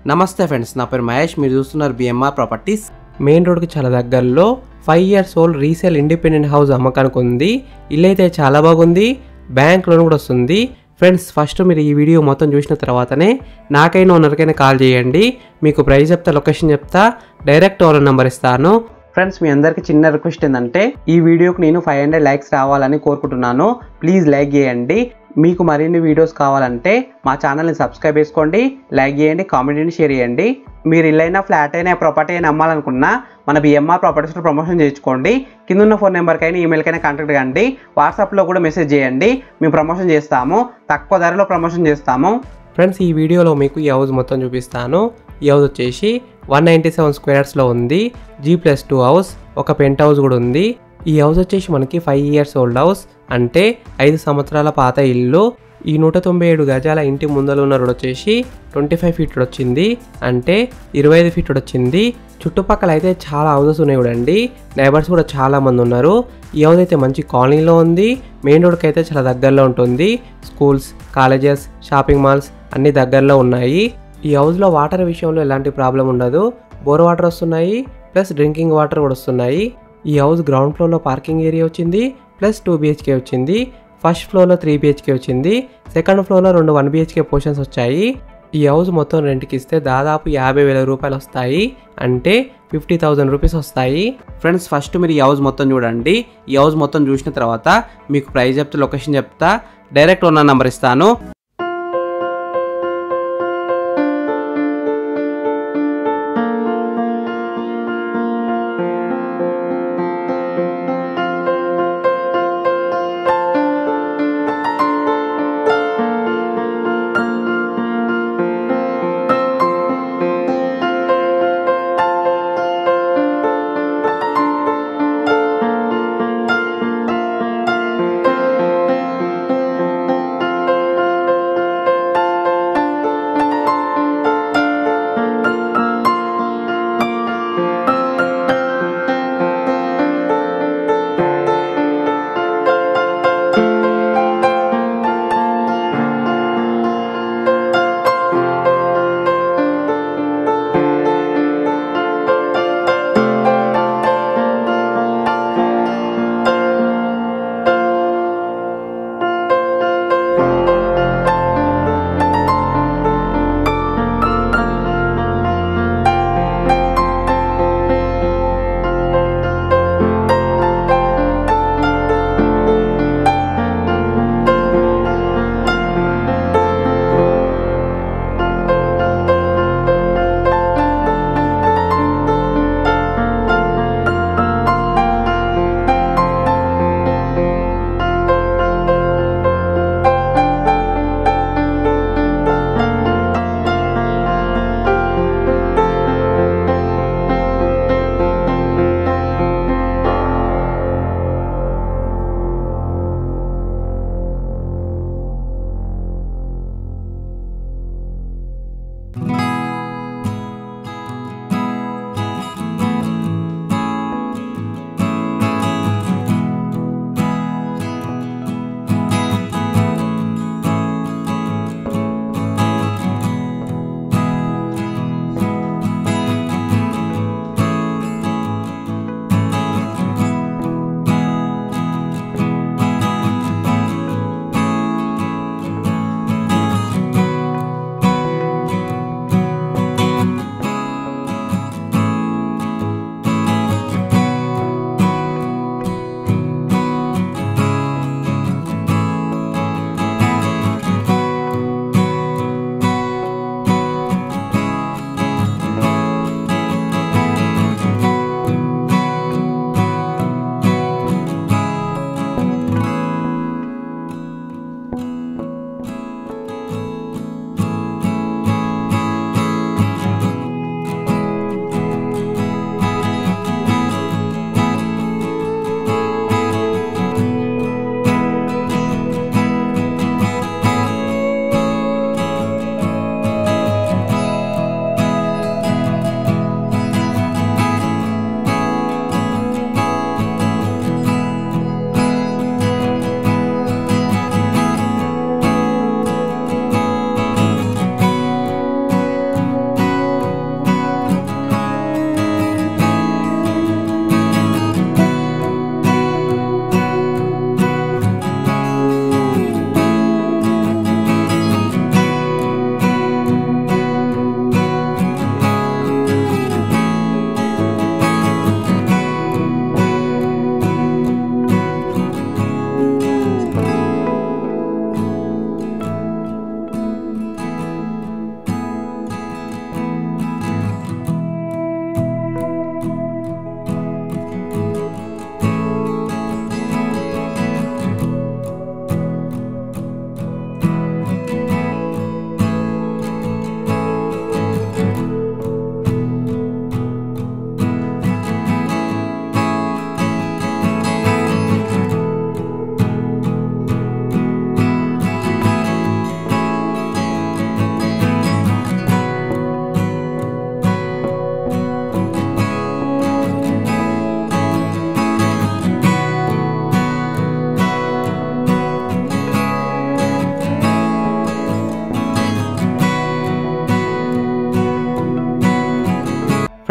నమస్తే ఫ్రెండ్స్ నా పేరు మహేష్ మీరు చూస్తున్నారు బిఎంఆర్ ప్రాపర్టీస్ మెయిన్ రోడ్కి చాలా దగ్గరలో five years old resale independent house అమ్మకానికి ఉంది ఇల్లు అయితే చాలా బాగుంది బ్యాంక్ లోన్ కూడా వస్తుంది ఫ్రెండ్స్ ఫస్ట్ మీరు ఈ వీడియో మొత్తం చూసిన తర్వాతనే నాకైనా ఓనర్కైనా కాల్ చేయండి మీకు ప్రైస్ చెప్తా లొకేషన్ చెప్తా డైరెక్ట్ ఓనర్ నెంబర్ ఇస్తాను ఫ్రెండ్స్ మీ అందరికి చిన్న రిక్వెస్ట్ ఏంటంటే ఈ వీడియోకి నేను ఫైవ్ హండ్రెడ్ లైక్స్ రావాలని కోరుకుంటున్నాను ప్లీజ్ లైక్ చేయండి మీకు మరిన్ని వీడియోస్ కావాలంటే మా ఛానల్ని సబ్స్క్రైబ్ చేసుకోండి లైక్ చేయండి కామెంట్ చేయండి షేర్ చేయండి మీరు ఇల్లైనా ఫ్లాట్ అయినా ప్రాపర్టీ అయినా అమ్మాలనుకున్నా మన బిఎంఆర్ ప్రాపర్టీస్లో ప్రమోషన్ చేయించుకోండి కింద ఉన్న ఫోన్ నెంబర్కైనా ఈమెయిల్కైనా కాంటాక్ట్ కండి వాట్సాప్లో కూడా మెసేజ్ చేయండి మేము ప్రమోషన్ చేస్తాము తక్కువ ధరలో ప్రమోషన్ చేస్తాము ఫ్రెండ్స్ ఈ వీడియోలో మీకు ఈ హౌస్ మొత్తం చూపిస్తాను ఈ హౌస్ వచ్చేసి వన్ నైంటీ సెవెన్ స్క్వేర్స్లో ఉంది జీ ప్లస్ టూ హౌస్ ఒక పెంట్ హౌస్ కూడా ఉంది ఈ హౌస్ వచ్చేసి మనకి ఫైవ్ ఇయర్స్ ఓల్డ్ హౌస్ అంటే ఐదు సంవత్సరాల పాత ఇల్లు ఈ నూట తొంభై ఏడు గజాల ఇంటి ముందర ఉన్న రోడ్ వచ్చేసి ట్వంటీ ఫైవ్ ఫీట్ వచ్చింది అంటే ఇరవై ఐదు ఫీట్ వచ్చింది చుట్టుపక్కల అయితే చాలా హౌసెస్ ఉన్నాయి చూడండి నైబర్స్ కూడా చాలా మంది ఉన్నారు ఈ హౌస్ అయితే మంచి కాలనీలో ఉంది మెయిన్ రోడ్కి అయితే చాలా దగ్గరలో ఉంటుంది స్కూల్స్ కాలేజెస్ షాపింగ్ మాల్స్ అన్ని దగ్గరలో ఉన్నాయి ఈ హౌస్లో వాటర్ విషయంలో ఎలాంటి ప్రాబ్లం ఉండదు బోర్ వాటర్ వస్తున్నాయి ప్లస్ డ్రింకింగ్ వాటర్ కూడా వస్తున్నాయి ఈ హౌస్ గ్రౌండ్ ఫ్లోర్లో పార్కింగ్ ఏరియా వచ్చింది ప్లస్ టూ బిహెచ్కే వచ్చింది ఫస్ట్ ఫ్లోర్లో త్రీ బిహెచ్కే వచ్చింది సెకండ్ ఫ్లోర్లో రెండు వన్ బిహెచ్కే పోర్షన్స్ వచ్చాయి ఈ హౌస్ మొత్తం రెంట్కి ఇస్తే దాదాపు యాభై వేల రూపాయలు వస్తాయి అంటే ఫిఫ్టీ థౌజండ్ రూపీస్ వస్తాయి ఫ్రెండ్స్ ఫస్ట్ మీరు ఈ హౌస్ మొత్తం చూడండి ఈ హౌస్ మొత్తం చూసిన తర్వాత మీకు ప్రైస్ చెప్తే లొకేషన్ చెప్తా డైరెక్ట్ ఉన్న నెంబర్ ఇస్తాను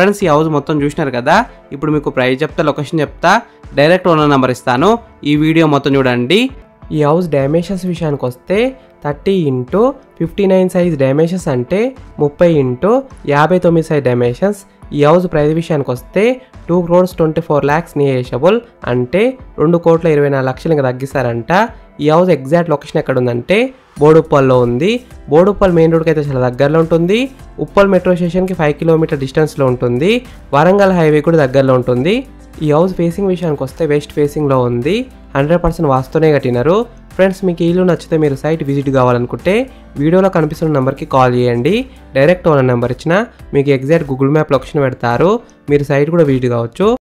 ఫ్రెండ్స్ ఈ హౌస్ మొత్తం చూసినారు కదా ఇప్పుడు మీకు ప్రైస్ చెప్తా లొకేషన్ చెప్తా డైరెక్ట్ ఓనర్ నెంబర్ ఇస్తాను ఈ వీడియో మొత్తం చూడండి ఈ హౌస్ డైమెన్షన్స్ విషయానికి వస్తే thirty into fifty nine size dimensions అంటే ముప్పై ఇంటూ యాభై తొమ్మిది సైజ్ డైమెన్షన్స్ ఈ హౌస్ ప్రైస్ విషయానికి వస్తే two crores twenty four lakhs negotiable అంటే రెండు కోట్ల ఇరవై నాలుగు లక్షలు ఇంకా తగ్గిస్తారంట ఈ హౌస్ ఎగ్జాక్ట్ లొకేషన్ ఎక్కడ ఉందంటే బోడుప్పల్లో ఉంది బోడుప్పల్ మెయిన్ రోడ్కి అయితే చాలా దగ్గరలో ఉంటుంది ఉప్పల్ మెట్రో స్టేషన్కి ఫైవ్ కిలోమీటర్ డిస్టెన్స్లో ఉంటుంది వరంగల్ హైవే కూడా దగ్గరలో ఉంటుంది ఈ హౌస్ ఫేసింగ్ విషయానికి వస్తే వెస్ట్ ఫేసింగ్లో ఉంది హండ్రెడ్ పర్సెంట్ వాస్తూనే కట్టినారు ఫ్రెండ్స్ మీకు ఈ ఇల్లు నచ్చితే మీరు సైట్ విజిట్ కావాలనుకుంటే వీడియోలో కనిపిస్తున్న నెంబర్కి కాల్ చేయండి డైరెక్ట్ ఓనర్ నెంబర్ ఇచ్చిన మీకు ఎగ్జాక్ట్ గూగుల్ మ్యాప్ లొకేషన్ పెడతారు మీరు సైట్ కూడా విజిట్ కావచ్చు